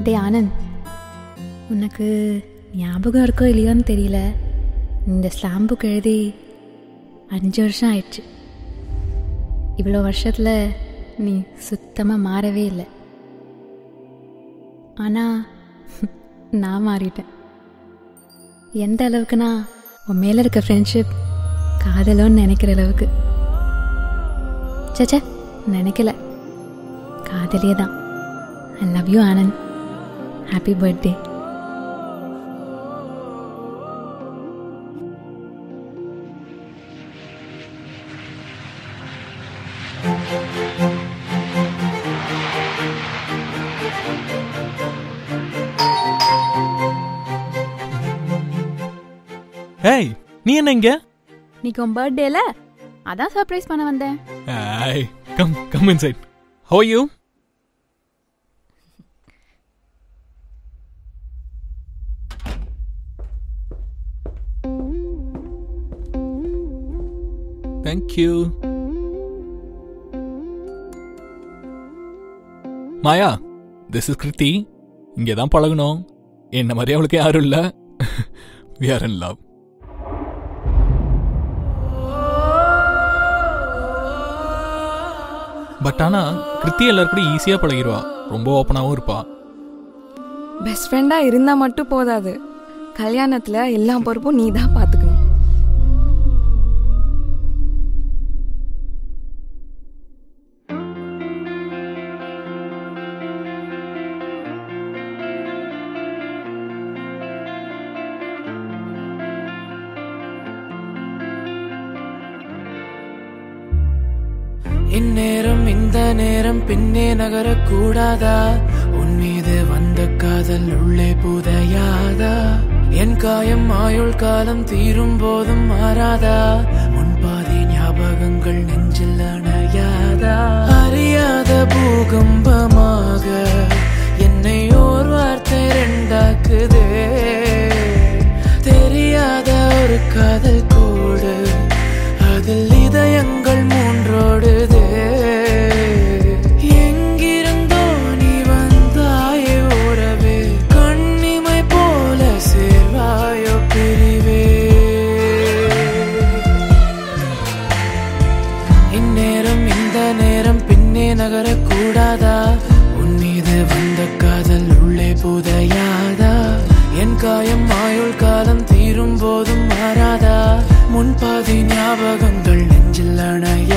டே ஆனந்த் உனக்கு ஞாபகம் இருக்கோ இல்லையோன்னு தெரியல இந்த ஸ்லாம் புக் எழுதி அஞ்சு வருஷம் ஆயிடுச்சு இவ்வளோ வருஷத்தில் நீ சுத்தமாக மாறவே இல்லை ஆனால் நான் மாறிட்டேன் எந்த அளவுக்குனா உன் மேலே இருக்க ஃப்ரெண்ட்ஷிப் காதலோன்னு நினைக்கிற அளவுக்கு சச்சா நினைக்கல காதலியே தான் I love you Anand happy birthday ஏய் நீ என்ன இங்க இன்னைக்கு உன் பர்த்டேல அதான் சர்ப்ரைஸ் பண்ண வந்தேன் ஏய் come come inside how you thank you Maya this is Kriti இங்கே தான் பழகணும் என்ன மாதிரி அவளுக்கு யாரும் இல்லை we are in love but ஆனா கிருத்தி எல்லாரும் கூட ஈஸியா பழகிடுவா ரொம்ப ஓப்பனாவும் இருப்பா பெஸ்ட் ஃப்ரெண்டா இருந்தா மட்டும் போதாது கல்யாணத்துல எல்லா பொறுப்பும் நீ தான் பாத்துக்கணும் இந்நேரம் இந்த நேரம் பின்னே நகரக்கூடாதா உன் மீது வந்த காதல் உள்ளே புதையாதா என் காயம் ஆயுள் காலம் தீரும் போதும் மாறாதா முன்பாதி ஞாபகங்கள் நெஞ்சில் அணையாதா அறியாத பூகம்பமாக என்னை ஓர் வார்த்தை ரெண்டாக்குதே தெரியாத ஒரு காதல் கோடு அதில் இதயங்கள் மூன்றோடுதே எங்கிருந்தோ நீ வந்தாயே உறவே கண்ணிமை போல சேர்வாயோ பிரிவே இந்நேரம் இந்த நேரம் பின்னே நகரக்கூடாதா உன் மீது வந்த காதல் உள்ளே புதையாதா என் காயம் ஆயுள் காலம் தீரும் போதும் மாறாதா முன்பாதி ஞாபகங்கள் நெஞ்சில் அணைய